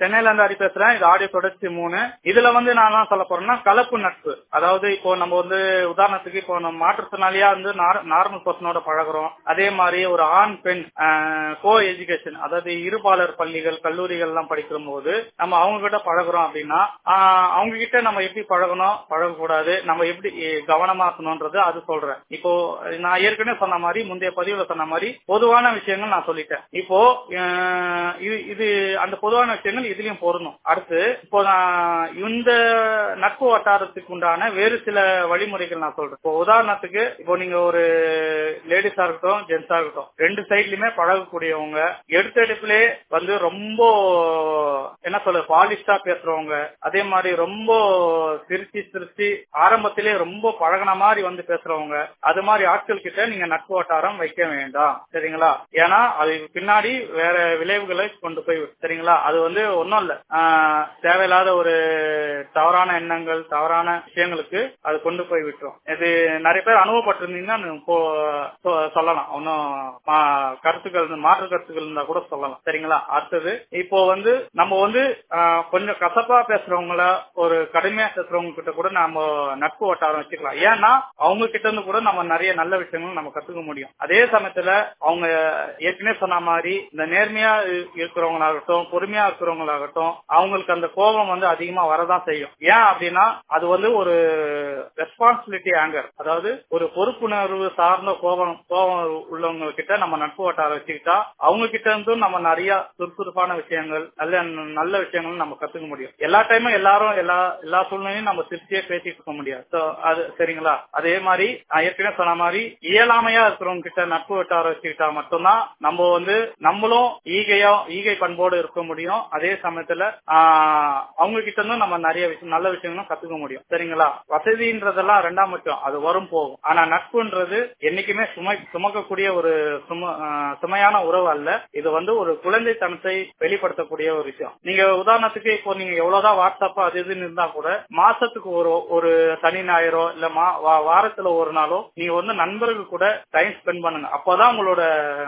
சென்னையில இருந்து அடி பேசுறேன் இது ஆடியோ தொடர்ச்சி மூணு இதுல வந்து நான் என்ன சொல்ல போறேன்னா கலப்பு நட்பு அதாவது இப்போ நம்ம வந்து உதாரணத்துக்கு இப்போ நம்ம மாற்றுத்திறனாளியா வந்து நார்மல் பர்சனோட பழகுறோம் அதே மாதிரி ஒரு ஆண் பெண் கோ எஜுகேஷன் அதாவது இருபாலர் பள்ளிகள் கல்லூரிகள் எல்லாம் படிக்கிற போது நம்ம அவங்க கிட்ட பழகுறோம் அப்படின்னா ஆஹ் அவங்க கிட்ட நம்ம எப்படி பழகணும் பழகக்கூடாது நம்ம எப்படி கவனமா இருக்கணும்ன்றது அது சொல்றேன் இப்போ நான் ஏற்கனவே சொன்ன மாதிரி முந்தைய பதிவுல சொன்ன மாதிரி பொதுவான விஷயங்கள் நான் சொல்லிட்டேன் இப்போ அஹ் இது இது அந்த பொதுவான விஷயங்கள் இதுலயும் பொருந்தும் அடுத்து இப்போ நான் இந்த நட்பு வட்டாரத்துக்கு உண்டான வேறு சில வழிமுறைகள் நான் சொல்றேன் இப்போ உதாரணத்துக்கு இப்போ நீங்க ஒரு லேடிஸா இருக்கட்டும் ஜென்ஸா இருக்கட்டும் ரெண்டு சைட்லயுமே பழகக்கூடியவங்க எடுத்த எடுப்புலே வந்து ரொம்ப என்ன சொல்ல பாலிஷ்டா பேசுறவங்க அதே மாதிரி ரொம்ப சிரிச்சு சிரிச்சு ஆரம்பத்திலே ரொம்ப பழகின மாதிரி வந்து பேசுறவங்க அது மாதிரி ஆட்கள் கிட்ட நீங்க நட்பு வட்டாரம் வைக்க வேண்டாம் சரிங்களா ஏன்னா அது பின்னாடி வேற விளைவுகளை கொண்டு போய் சரிங்களா அது வந்து ஒன்னும் இல்ல ஆஹ் தேவையில்லாத ஒரு தவறான எண்ணங்கள் தவறான விஷயங்களுக்கு அது கொண்டு போய் விட்டுரும் இது நிறைய பேர் அனுபவப்பட்டிருந்தீங்கன்னா சொல்லலாம் ஒன்னும் கருத்துக்கள் மாற்று கருத்துக்கள் இருந்தா கூட சொல்லலாம் சரிங்களா அடுத்தது இப்போ வந்து நம்ம வந்து கொஞ்சம் கசப்பா பேசுறவங்கள ஒரு கடுமையா பேசுறவங்க கிட்ட கூட நம்ம நட்பு வட்டாரம் வச்சுக்கலாம் ஏன்னா அவங்க கிட்ட இருந்து கூட நம்ம நிறைய நல்ல விஷயங்கள் நம்ம கத்துக்க முடியும் அதே சமயத்துல அவங்க ஏற்கனவே சொன்ன மாதிரி இந்த நேர்மையா இருக்கிறவங்களாகட்டும் பொறுமையா இருக்கிறவங்களாகட்டும் அவங்களுக்கு அந்த கோபம் வந்து அதிகமா வரதான் செய்யும் ஏன் அப்படின்னா அது வந்து ஒரு ரெஸ்பான்சிபிலிட்டி ஆங்கர் அதாவது ஒரு பொறுப்புணர்வு சார்ந்த கோபம் கோபம் உள்ளவங்க கிட்ட நம்ம நட்பு வட்டாரம் வச்சுக்கிட்டா அவங்க கிட்ட இருந்தும் நம்ம நிறைய சுறுசுறுப்பான விஷயங்கள் நல்ல நல்ல விஷயங்கள் நம்ம கத்துக்க முடியும் எல்லா டைமும் எல்லாரும் எல்லா எல்லா சூழ்நிலையும் நம்ம சிரிச்சே பேசிட்டு இருக்க முடியாது அது சரிங்களா அதே மாதிரி நான் ஏற்கனவே சொன்ன மாதிரி இயலாமையா இருக்கிறவங்க கிட்ட நட்பு வட்டாரம் வச்சுக்கிட்டா மட்டும்தான் நம்ம வந்து நம்மளும் ஈகையா ஈகை பண்போடு இருக்க முடியும் அதே சமயத்துல அவங்க கிட்ட இருந்தும் நம்ம நிறைய விஷயம் நல்ல விஷயங்களும் கத்துக்க முடியும் சரிங்களா வசதின்றதெல்லாம் ரெண்டாம் பட்சம் அது வரும் போகும் ஆனா நட்புன்றது என்னைக்குமே சுமை சுமக்கக்கூடிய ஒரு சும சுமையான உறவு அல்ல இது வந்து ஒரு குழந்தைத்தனத்தை வெளிப்படுத்தக்கூடிய ஒரு விஷயம் நீங்க உதாரணத்துக்கு இப்போ நீங்க எவ்வளவுதான் வாட்ஸ்அப் அது இதுன்னு இருந்தா கூட மாசத்துக்கு ஒரு ஒரு சனி ஞாயிறோ இல்ல வாரத்துல ஒரு நாளோ நீங்க வந்து நண்பர்கள் கூட டைம் ஸ்பெண்ட் பண்ணுங்க அப்பதான் உங்களோட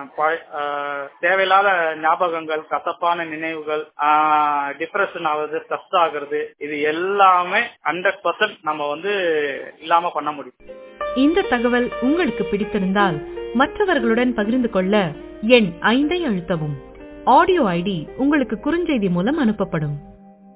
தேவையில்லாத ஞாபகங்கள் கசப்பான நினைவுகள் டிப்ரெஷன் ஆகுது ஸ்ட்ரெஸ் ஆகுறது இது எல்லாமே ஹண்ட்ரட் பர்சன்ட் நம்ம வந்து இல்லாம பண்ண முடியும் இந்த தகவல் உங்களுக்கு பிடித்திருந்தால் மற்றவர்களுடன் பகிர்ந்து கொள்ள எண் ஐந்தை அழுத்தவும் ஆடியோ ஐடி உங்களுக்கு குறுஞ்செய்தி மூலம் அனுப்பப்படும்